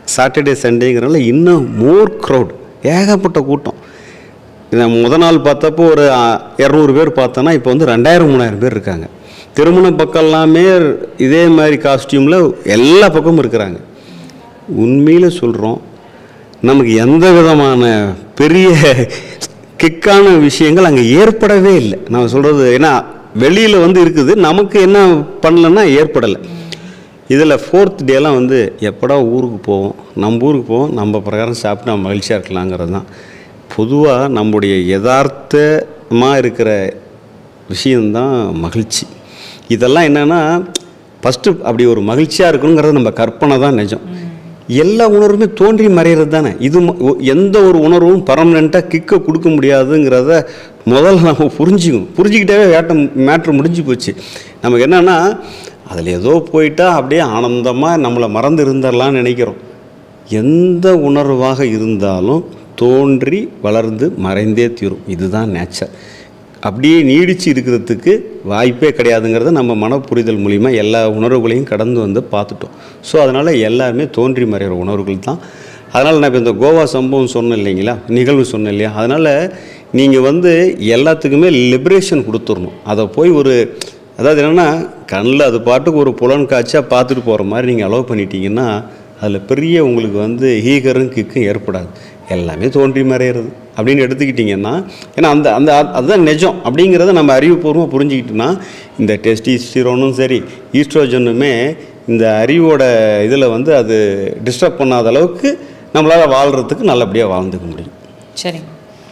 சாட்டர்டே சண்டேங்கிறனால இன்னும் மோர் க்ரௌட் ஏகப்பட்ட கூட்டம் இதை முத நாள் பார்த்தப்போ ஒரு இரநூறு பேர் பார்த்தோன்னா இப்போ வந்து ரெண்டாயிரம் மூணாயிரம் பேர் இருக்காங்க திருமண பக்கம் எல்லாமே இதே மாதிரி காஸ்டியூமில் எல்லா பக்கமும் இருக்கிறாங்க உண்மையில் சொல்கிறோம் நமக்கு எந்த விதமான பெரிய கிக்கான விஷயங்கள் அங்கே ஏற்படவே இல்லை நான் சொல்கிறது ஏன்னா வெளியில் வந்து இருக்குது நமக்கு என்ன பண்ணலன்னா ஏற்படலை இதில் ஃபோர்த் டேலாம் வந்து எப்படா ஊருக்கு போவோம் நம்ம ஊருக்கு போவோம் நம்ம பிரகாரம் சாப்பிட்டு நம்ம மகிழ்ச்சியாக இருக்கலாங்கிறது தான் பொதுவாக நம்முடைய யதார்த்தமாக இருக்கிற விஷயந்தான் மகிழ்ச்சி இதெல்லாம் என்னென்னா ஃபஸ்ட்டு அப்படி ஒரு மகிழ்ச்சியாக இருக்கணுங்கிறது நம்ம கற்பனை தான் நிஜம் எல்லா உணர்வுமே தோன்றி மறையிறது தானே இது ம- ஒ- எந்த ஒரு உணர்வும் பர்மனெண்ட்டாக கிக்க கொடுக்க முடியாதுங்கிறத முதல்ல நம்ம புரிஞ்சுக்கணும் புரிஞ்சுக்கிட்டாவே வேட்டம் மேட்ரு முடிஞ்சு போச்சு நமக்கு என்னென்னா அதில் ஏதோ போயிட்டா அப்படியே ஆனந்தமாக நம்மளை மறந்து இருந்துடலாம்னு நினைக்கிறோம் எந்த உணர்வாக இருந்தாலும் தோன்றி வளர்ந்து மறைந்தே தீரும் இதுதான் நேச்சர் அப்படியே நீடிச்சு இருக்கிறதுக்கு வாய்ப்பே கிடையாதுங்கிறத நம்ம மனப்புரிதல் மூலிமா எல்லா உணர்வுகளையும் கடந்து வந்து பார்த்துட்டோம் ஸோ அதனால் எல்லாருமே தோன்றி மறைகிற உணர்வுகள் தான் அதனால் நான் இப்போ இந்த கோவா சம்பவம் சொன்னேன் இல்லைங்களா நிகழ்வு சொன்னேன் இல்லையா அதனால் நீங்கள் வந்து எல்லாத்துக்குமே லிபரேஷன் கொடுத்துடணும் அதை போய் ஒரு அதாவது என்னென்னா கண்ணில் அது பாட்டுக்கு ஒரு புலன் காட்சியாக பார்த்துட்டு போகிற மாதிரி நீங்கள் அலோவ் பண்ணிட்டீங்கன்னா அதில் பெரிய உங்களுக்கு வந்து ஈகரும் கிக்கும் ஏற்படாது எல்லாமே தோன்றி மறையிறது அப்படின்னு எடுத்துக்கிட்டிங்கன்னா ஏன்னா அந்த அந்த அ- அதுதான் நிஜம் அப்படிங்கிறத நம்ம அறிவுபூர்வமாக புரிஞ்சுக்கிட்டோன்னா இந்த டெஸ்டிஸ்டிரோனும் சரி ஈஸ்ட்ரோஜனுமே இந்த அறிவோட இதில் வந்து அது டிஸ்டர்ப் பண்ணாத அளவுக்கு நம்மளால் வாழ்கிறதுக்கு நல்லபடியாக வாழ்ந்துக்க முடியும் சரிங்க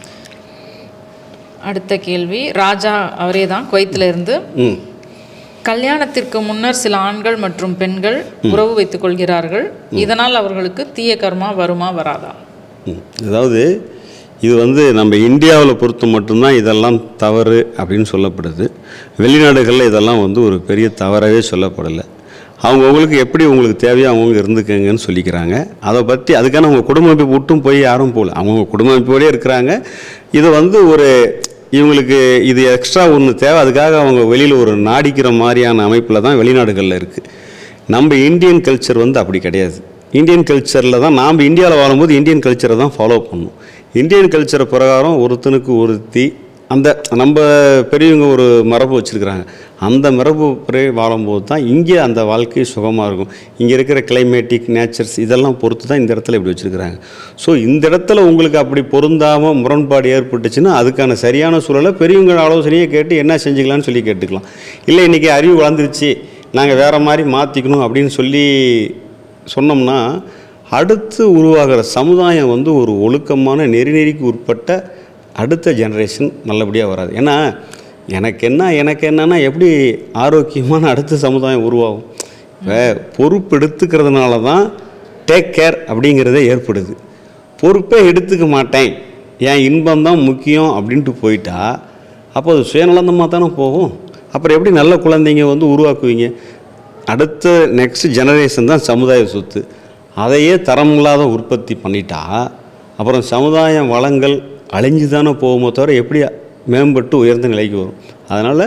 அடுத்த கேள்வி ராஜா அவரே தான் குவைத்தில் இருந்து ம் கல்யாணத்திற்கு முன்னர் சில ஆண்கள் மற்றும் பெண்கள் உறவு வைத்துக் கொள்கிறார்கள் இதனால் அவர்களுக்கு தீய கர்மா வருமா வராதா ம். அதாவது இது வந்து நம்ம இந்தியாவில் பொறுத்து மட்டும்தான் இதெல்லாம் தவறு அப்படின்னு சொல்லப்படுது வெளிநாடுகளில் இதெல்லாம் வந்து ஒரு பெரிய தவறாகவே சொல்லப்படலை அவங்கவுங்களுக்கு எப்படி உங்களுக்கு தேவையோ அவங்கவுங்க இருந்துக்கங்கன்னு சொல்லிக்கிறாங்க அதை பற்றி அதுக்கான அவங்க குடும்ப அமைப்பு விட்டும் போய் யாரும் போகல அவங்கவுங்க குடும்ப அமைப்போடே இருக்கிறாங்க இது வந்து ஒரு இவங்களுக்கு இது எக்ஸ்ட்ரா ஒன்று தேவை அதுக்காக அவங்க வெளியில் ஒரு நாடிக்கிற மாதிரியான அமைப்பில் தான் வெளிநாடுகளில் இருக்குது நம்ம இந்தியன் கல்ச்சர் வந்து அப்படி கிடையாது இந்தியன் கல்ச்சரில் தான் நாம் இந்தியாவில் வாழும்போது இந்தியன் கல்ச்சரை தான் ஃபாலோ பண்ணணும் இந்தியன் கல்ச்சர் பிரகாரம் ஒருத்தனுக்கு ஒருத்தி அந்த நம்ம பெரியவங்க ஒரு மரபு வச்சுருக்கிறாங்க அந்த மரபு படி வாழும்போது தான் இங்கே அந்த வாழ்க்கை சுகமாக இருக்கும் இங்கே இருக்கிற கிளைமேட்டிக் நேச்சர்ஸ் இதெல்லாம் பொறுத்து தான் இந்த இடத்துல இப்படி வச்சுருக்கிறாங்க ஸோ இந்த இடத்துல உங்களுக்கு அப்படி பொருந்தாமல் முரண்பாடு ஏற்பட்டுச்சுன்னா அதுக்கான சரியான சூழலை பெரியவங்க ஆலோசனையை கேட்டு என்ன செஞ்சுக்கலாம்னு சொல்லி கேட்டுக்கலாம் இல்லை இன்றைக்கி அறிவு வளர்ந்துருச்சு நாங்கள் வேறு மாதிரி மாற்றிக்கணும் அப்படின்னு சொல்லி சொன்னோம்னா அடுத்து உருவாகிற சமுதாயம் வந்து ஒரு ஒழுக்கமான நெறிநெறிக்கு உட்பட்ட அடுத்த ஜெனரேஷன் நல்லபடியாக வராது ஏன்னா எனக்கு என்ன எனக்கு என்னன்னா எப்படி ஆரோக்கியமான அடுத்த சமுதாயம் உருவாகும் இப்போ பொறுப்பு எடுத்துக்கிறதுனால தான் டேக் கேர் அப்படிங்கிறதே ஏற்படுது பொறுப்பே எடுத்துக்க மாட்டேன் என் இன்பம் தான் முக்கியம் அப்படின்ட்டு போயிட்டா அப்போ அது சுயநலந்தமாக தானே போகும் அப்புறம் எப்படி நல்ல குழந்தைங்க வந்து உருவாக்குவீங்க அடுத்த நெக்ஸ்ட் ஜெனரேஷன் தான் சமுதாய சொத்து அதையே தரமில்லாத உற்பத்தி பண்ணிட்டா அப்புறம் சமுதாய வளங்கள் அழிஞ்சு தானே போகுமோ தவிர எப்படி மேம்பட்டு உயர்ந்த நிலைக்கு வரும் அதனால்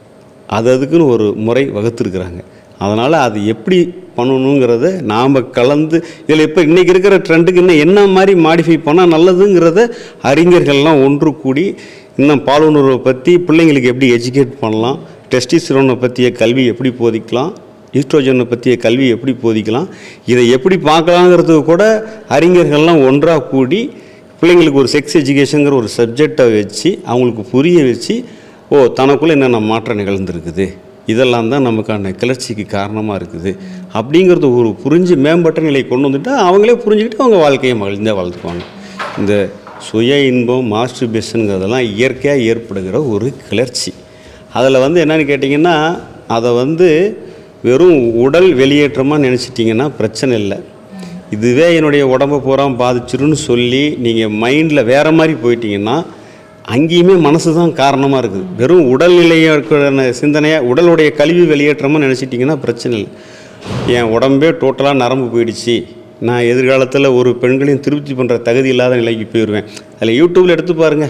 அது அதுக்குன்னு ஒரு முறை வகுத்துருக்குறாங்க அதனால் அது எப்படி பண்ணணுங்கிறத நாம் கலந்து இதில் இப்போ இன்றைக்கி இருக்கிற ட்ரெண்டுக்கு இன்னும் என்ன மாதிரி மாடிஃபை பண்ணால் நல்லதுங்கிறத அறிஞர்கள்லாம் ஒன்று கூடி இன்னும் பாலுணர்வை பற்றி பிள்ளைங்களுக்கு எப்படி எஜுகேட் பண்ணலாம் டெஸ்டிஸ்டிரோனை பற்றிய கல்வி எப்படி போதிக்கலாம் ஈஸ்ட்ரோஜனை பற்றிய கல்வி எப்படி போதிக்கலாம் இதை எப்படி பார்க்கலாங்கிறதுக்கு கூட அறிஞர்கள்லாம் ஒன்றாக கூடி பிள்ளைங்களுக்கு ஒரு செக்ஸ் எஜுகேஷனுங்கிற ஒரு சப்ஜெக்டை வச்சு அவங்களுக்கு புரிய வச்சு ஓ தனக்குள்ளே என்னென்ன மாற்றம் நிகழ்ந்திருக்குது இதெல்லாம் தான் நமக்கான கிளர்ச்சிக்கு காரணமாக இருக்குது அப்படிங்கிறது ஒரு புரிஞ்சு மேம்பட்ட நிலை கொண்டு வந்துட்டா அவங்களே புரிஞ்சுக்கிட்டு அவங்க வாழ்க்கையை மகிழ்ந்தே வாழ்த்துக்குவாங்க இந்த சுய இன்பம் மாஸ்டர்பேஷனுங்கிறதெல்லாம் இயற்கையாக ஏற்படுகிற ஒரு கிளர்ச்சி அதில் வந்து என்னன்னு கேட்டிங்கன்னா அதை வந்து வெறும் உடல் வெளியேற்றமாக நினச்சிட்டிங்கன்னா பிரச்சனை இல்லை இதுவே என்னுடைய உடம்பை பூரா பாதிச்சிருன்னு சொல்லி நீங்கள் மைண்டில் வேறு மாதிரி போயிட்டீங்கன்னா அங்கேயுமே மனசு தான் காரணமாக இருக்குது வெறும் உடல்நிலையை இருக்கிற சிந்தனையாக உடலுடைய கழிவு வெளியேற்றமாக நினச்சிட்டிங்கன்னா பிரச்சனை இல்லை என் உடம்பே டோட்டலாக நரம்பு போயிடுச்சு நான் எதிர்காலத்தில் ஒரு பெண்களையும் திருப்தி பண்ணுற தகுதி இல்லாத நிலைக்கு போயிடுவேன் அதில் யூடியூப்பில் எடுத்து பாருங்கள்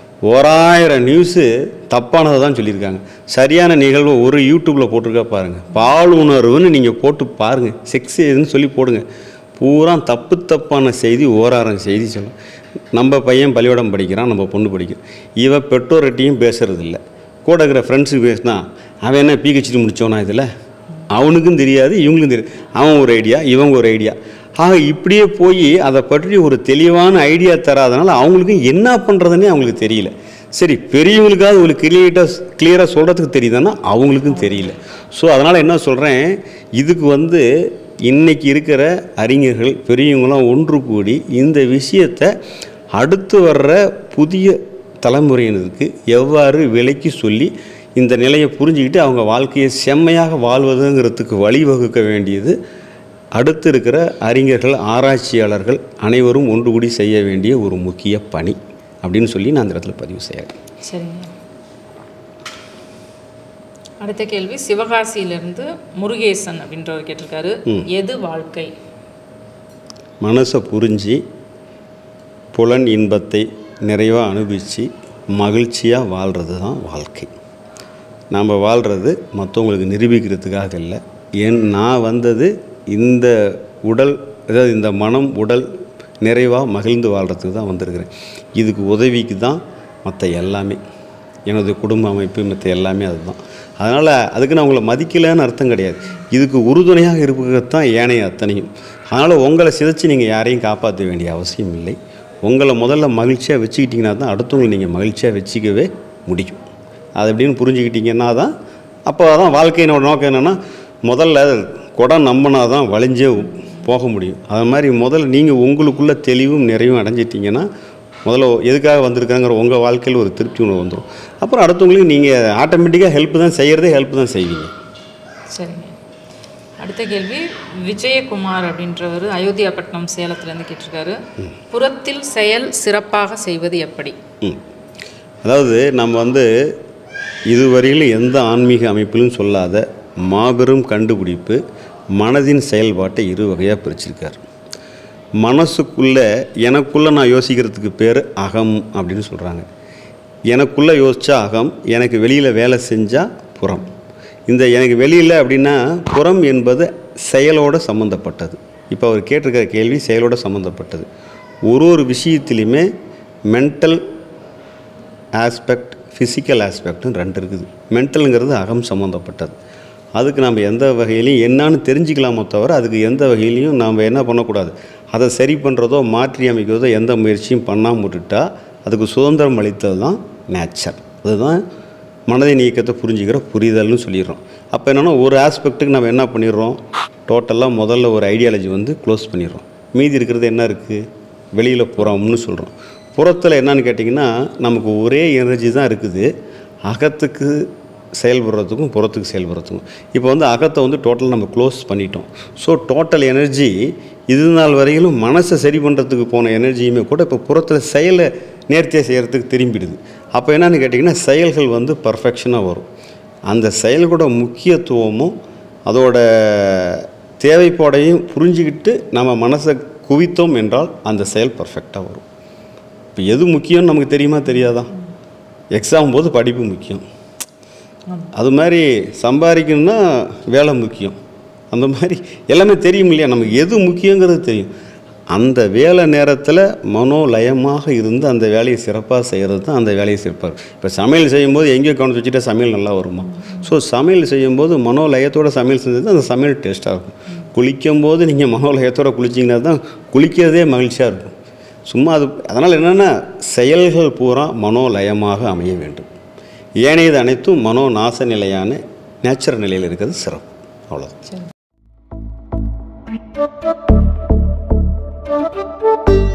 ஓராயிரம் நியூஸு தப்பானதை தான் சொல்லியிருக்காங்க சரியான நிகழ்வு ஒரு யூடியூப்பில் போட்டிருக்கா பாருங்கள் பால் உணர்வுன்னு நீங்கள் போட்டு பாருங்கள் செக்ஸ் எதுன்னு சொல்லி போடுங்க பூரா தப்பு தப்பான செய்தி ஓராயிரம் செய்தி சொல்லும் நம்ம பையன் பள்ளிக்கூடம் படிக்கிறான் நம்ம பொண்ணு படிக்கிறான் இவ பெற்றோர்கிட்டையும் பேசுறது இல்ல கூட இருக்கிற ஃப்ரெண்ட்ஸுக்கு பேசினா அவன் என்ன பிஹெச்டி முடிச்சவனா இதில் அவனுக்கும் தெரியாது இவங்களுக்கும் தெரியாது அவன் ஒரு ஐடியா இவங்க ஒரு ஐடியா ஆக இப்படியே போய் அதை பற்றி ஒரு தெளிவான ஐடியா தராதனால அவங்களுக்கும் என்ன பண்ணுறதுன்னே அவங்களுக்கு தெரியல சரி பெரியவங்களுக்காவது ஒரு கிளியேட்டாக கிளியராக சொல்கிறதுக்கு தெரியுதுன்னா அவங்களுக்கும் தெரியல ஸோ அதனால் என்ன சொல்கிறேன் இதுக்கு வந்து இன்னைக்கு இருக்கிற அறிஞர்கள் பெரியவங்களாம் ஒன்று கூடி இந்த விஷயத்தை அடுத்து வர்ற புதிய தலைமுறையினருக்கு எவ்வாறு விலைக்கு சொல்லி இந்த நிலையை புரிஞ்சுக்கிட்டு அவங்க வாழ்க்கையை செம்மையாக வாழ்வதுங்கிறதுக்கு வழிவகுக்க வேண்டியது அடுத்து இருக்கிற அறிஞர்கள் ஆராய்ச்சியாளர்கள் அனைவரும் ஒன்று கூடி செய்ய வேண்டிய ஒரு முக்கிய பணி அப்படின்னு சொல்லி நான் அந்த இடத்துல பதிவு செய்கிறேன் சரிங்க அடுத்த கேள்வி சிவகாசியிலிருந்து முருகேசன் அப்படின்றவர் கேட்டிருக்காரு எது வாழ்க்கை மனசை புரிஞ்சு புலன் இன்பத்தை நிறைவாக அனுபவித்து மகிழ்ச்சியாக வாழ்கிறது தான் வாழ்க்கை நாம் வாழ்கிறது மற்றவங்களுக்கு நிரூபிக்கிறதுக்காக இல்லை என் நான் வந்தது இந்த உடல் அதாவது இந்த மனம் உடல் நிறைவாக மகிழ்ந்து வாழ்கிறதுக்கு தான் வந்திருக்கிறேன் இதுக்கு உதவிக்கு தான் மற்ற எல்லாமே எனது குடும்ப அமைப்பு மற்ற எல்லாமே அதுதான் அதனால் அதுக்கு நான் உங்களை மதிக்கலைன்னு அர்த்தம் கிடையாது இதுக்கு உறுதுணையாக இருப்பது தான் ஏனைய அத்தனையும் அதனால் உங்களை சிதைச்சு நீங்கள் யாரையும் காப்பாற்ற வேண்டிய அவசியம் இல்லை உங்களை முதல்ல மகிழ்ச்சியாக வச்சுக்கிட்டிங்கன்னா தான் அடுத்தவங்களை நீங்கள் மகிழ்ச்சியாக வச்சுக்கவே முடியும் அது எப்படின்னு புரிஞ்சுக்கிட்டீங்கன்னா தான் அப்போ தான் வாழ்க்கையினோட நோக்கம் என்னென்னா முதல்ல குடம் நம்பினா தான் வளைஞ்சே போக முடியும் அது மாதிரி முதல்ல நீங்கள் உங்களுக்குள்ள தெளிவும் நிறைவும் அடைஞ்சிட்டிங்கன்னா முதல்ல எதுக்காக வந்திருக்காங்கிற உங்கள் வாழ்க்கையில் ஒரு திருப்தி உணர்வு வந்துடும் அப்புறம் அடுத்தவங்களுக்கு நீங்கள் ஆட்டோமேட்டிக்காக ஹெல்ப் தான் செய்கிறதே ஹெல்ப் தான் செய்வீங்க சரிங்க அடுத்த கேள்வி விஜயகுமார் அப்படின்றவர் அயோத்தியாப்பட்டினம் சேலத்துலேருந்து கேட்டிருக்காரு புறத்தில் செயல் சிறப்பாக செய்வது எப்படி ம் அதாவது நம்ம வந்து இதுவரையிலும் எந்த ஆன்மீக அமைப்பிலும் சொல்லாத மாபெரும் கண்டுபிடிப்பு மனதின் செயல்பாட்டை இரு வகையாக பிரிச்சிருக்கார் மனசுக்குள்ளே எனக்குள்ளே நான் யோசிக்கிறதுக்கு பேர் அகம் அப்படின்னு சொல்கிறாங்க எனக்குள்ளே யோசிச்சா அகம் எனக்கு வெளியில் வேலை செஞ்சால் புறம் இந்த எனக்கு வெளியில் அப்படின்னா புறம் என்பது செயலோடு சம்மந்தப்பட்டது இப்போ அவர் கேட்டிருக்கிற கேள்வி செயலோடு சம்மந்தப்பட்டது ஒரு ஒரு விஷயத்துலையுமே மென்டல் ஆஸ்பெக்ட் ஃபிசிக்கல் ஆஸ்பெக்ட்னு ரெண்டு இருக்குது மென்டலுங்கிறது அகம் சம்மந்தப்பட்டது அதுக்கு நம்ம எந்த வகையிலையும் என்னான்னு தெரிஞ்சுக்கலாமோ தவிர அதுக்கு எந்த வகையிலையும் நாம் என்ன பண்ணக்கூடாது அதை சரி பண்ணுறதோ மாற்றி அமைக்கிறதோ எந்த முயற்சியும் பண்ணாமல் விட்டுட்டா அதுக்கு சுதந்திரம் அளித்தது தான் நேச்சர் அதுதான் மனதின் இயக்கத்தை புரிஞ்சுக்கிற புரிதல்னு சொல்லிடுறோம் அப்போ என்னென்னா ஒரு ஆஸ்பெக்ட்டுக்கு நம்ம என்ன பண்ணிடுறோம் டோட்டலாக முதல்ல ஒரு ஐடியாலஜி வந்து க்ளோஸ் பண்ணிடுறோம் மீதி இருக்கிறது என்ன இருக்குது வெளியில் புறம்னு சொல்கிறோம் புறத்தில் என்னன்னு கேட்டிங்கன்னா நமக்கு ஒரே எனர்ஜி தான் இருக்குது அகத்துக்கு செயல்படுறதுக்கும் புறத்துக்கு செயல்படுறதுக்கும் இப்போ வந்து அகத்தை வந்து டோட்டல் நம்ம க்ளோஸ் பண்ணிட்டோம் ஸோ டோட்டல் எனர்ஜி இது நாள் வரையிலும் மனசை சரி பண்ணுறதுக்கு போன எனர்ஜியுமே கூட இப்போ புறத்தில் செயலை நேர்த்தியாக செய்கிறதுக்கு திரும்பிடுது அப்போ என்னன்னு கேட்டிங்கன்னா செயல்கள் வந்து பர்ஃபெக்ஷனாக வரும் அந்த செயல்களோட முக்கியத்துவமும் அதோட தேவைப்பாடையும் புரிஞ்சுக்கிட்டு நம்ம மனசை குவித்தோம் என்றால் அந்த செயல் பர்ஃபெக்டாக வரும் இப்போ எது முக்கியம்னு நமக்கு தெரியுமா தெரியாதா எக்ஸாம் போது படிப்பு முக்கியம் அது மாதிரி சம்பாதிக்கணும்னா வேலை முக்கியம் அந்த மாதிரி எல்லாமே தெரியும் இல்லையா நமக்கு எது முக்கியங்கிறது தெரியும் அந்த வேலை நேரத்தில் மனோலயமாக இருந்து அந்த வேலையை சிறப்பாக செய்கிறது தான் அந்த வேலையை சிறப்பாக இப்போ சமையல் செய்யும்போது எங்கேயோ கவனிச்சு வச்சுட்டா சமையல் நல்லா வருமா ஸோ சமையல் செய்யும்போது மனோலயத்தோட சமையல் செஞ்சது அந்த சமையல் டேஸ்ட்டாக இருக்கும் குளிக்கும் போது நீங்கள் மனோலயத்தோட குளிச்சிங்கன்னா தான் குளிக்கிறதே மகிழ்ச்சியாக இருக்கும் சும்மா அது அதனால் என்னென்னா செயல்கள் பூரா மனோலயமாக அமைய வேண்டும் ஏனையது அனைத்தும் மனோ நாச நிலையான நேச்சுரல் நிலையில் இருக்கிறது சிறப்பு அவ்வளோதான் சரி